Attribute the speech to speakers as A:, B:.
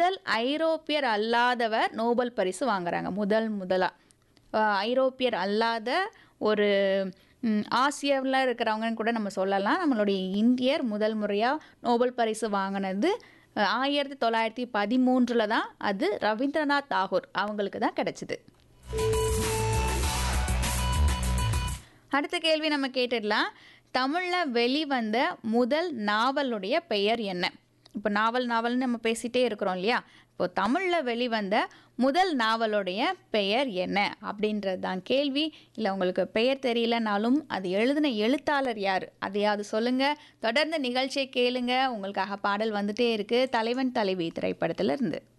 A: முதல் ஐரோப்பியர் அல்லாதவர் நோபல் பரிசு வாங்குறாங்க முதல் முதலா அஹ் ஐரோப்பியர் அல்லாத ஒரு ம், ஆசியாவில் இருக்கிறவங்கன்னு கூட நம்ம சொல்லலாம் நம்மளுடைய இந்தியர் முதல் முறையாக நோபல் பரிசு வாங்கினது அஹ், ஆயிரத்தி தொள்ளாயிரத்தி பதிமூன்றில் தான் அது ரவீந்திரநாத் தாகூர் அவங்களுக்கு தான் கிடச்சிது அடுத்த கேள்வி நம்ம கேட்டுடலாம் தமிழில் வெளிவந்த முதல் நாவலுடைய பெயர் என்ன இப்போ நாவல் நாவல்னு நம்ம பேசிகிட்டே இருக்கிறோம் இல்லையா இப்போ தமிழில் வெளிவந்த முதல் நாவலுடைய பெயர் என்ன அப்படின்றது தான் கேள்வி இல்லை உங்களுக்கு பெயர் தெரியலனாலும் அது எழுதின எழுத்தாளர் யார் அதையாவது சொல்லுங்கள் தொடர்ந்து நிகழ்ச்சியை கேளுங்க உங்களுக்காக பாடல் வந்துட்டே இருக்குது தலைவன் தலைவி திரைப்படத்துல இருந்து